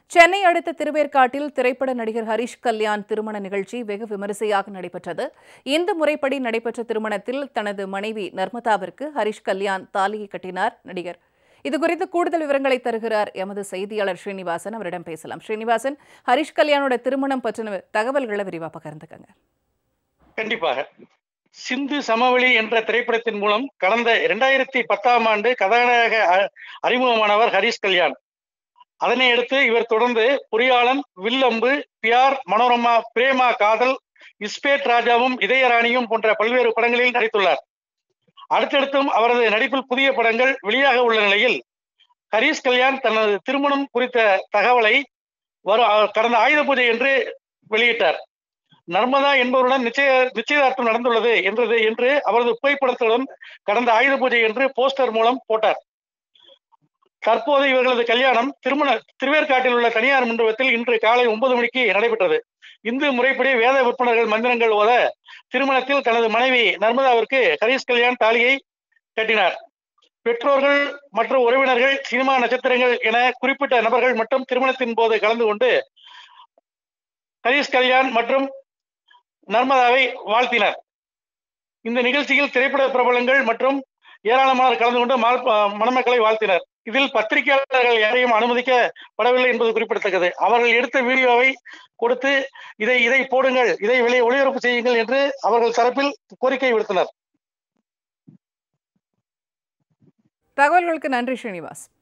சென்னை அடுத்த திருவேற்காட்டில் திரைப்பட நடிகர் ஹரிஷ் கல்யாண் திருமண நிகழ்ச்சி வெகு விமரிசையாக நடைபெற்றது இந்து முறைப்படி நடைபெற்ற திருமணத்தில் தனது மனைவி நர்மதாவிற்கு ஹரிஷ் கல்யாண் தாலியை கட்டினார் நடிகர் இதுகுறித்து கூடுதல் விவரங்களை தருகிறார் எமது செய்தியாளர் ஸ்ரீனிவாசன் அவரிடம் பேசலாம் ஸ்ரீனிவாசன் ஹரிஷ் கல்யாணோட திருமணம் பற்றின தகவல்களை விரிவாக பகிர்ந்துக்கங்க கண்டிப்பாக சிந்து சமவெளி என்ற திரைப்படத்தின் மூலம் கடந்த இரண்டாயிரத்தி பத்தாம் ஆண்டு கதாநாயக அ- அறிமுகமானவர் ஹரிஷ் கல்யாண் அதனை அடுத்து இவர் தொடர்ந்து பொறியாளன் வில்லம்பு பியார் மனோரமா பிரேமா காதல் இஸ்பேட் ராஜாவும் இதயராணியும் போன்ற பல்வேறு படங்களில் நடித்துள்ளார் அடுத்தடுத்தும் அவரது நடிப்பில் புதிய படங்கள் வெளியாக உள்ள நிலையில் ஹரிஷ் கல்யாண் தனது திருமணம் குறித்த தகவலை வரும் அ- கடந்த ஆயுத பூஜை என்று வெளியிட்டார் நர்மதா என்பவருடன் நிச்சய நிச்சயதார்த்தம் நடந்துள்ளது என்றது என்று அவரது புகைப்படத்துடன் கடந்த ஆயுத பூஜை என்று போஸ்டர் மூலம் போட்டார் தற்போது இவர்களது கல்யாணம் திருமண திருவேற்காட்டில் உள்ள தனியார் மண்டபத்தில் இன்று காலை ஒன்பது மணிக்கு நடைபெற்றது இந்து முறைப்படி வேத விற்பனர்கள் மந்திரங்கள் ஓத திருமணத்தில் தனது மனைவி நர்மதாவிற்கு ஹரிஷ் கல்யாண் தாலியை கட்டினார் பெற்றோர்கள் மற்றும் உறவினர்கள் சினிமா நட்சத்திரங்கள் என குறிப்பிட்ட நபர்கள் மட்டும் திருமணத்தின் போது கலந்து கொண்டு ஹரிஷ் கல்யாண் மற்றும் நர்மதாவை வாழ்த்தினர் இந்த நிகழ்ச்சியில் திரைப்பட பிரபலங்கள் மற்றும் ஏராளமானோர் கலந்து கொண்டு மால்- மணமக்களை வாழ்த்தினர் இதில் பத்திரிகையாளர்கள் யாரையும் அனுமதிக்கப்படவில்லை என்பது குறிப்பிடத்தக்கது அவர்கள் எடுத்த வீடியோவை கொடுத்து இதை இதை போடுங்கள் இதை வெளியே ஒளிபரப்பு செய்யுங்கள் என்று அவர்கள் தரப்பில் கோரிக்கை விடுத்தனர் தகவல்களுக்கு நன்றி ஸ்ரீனிவாஸ்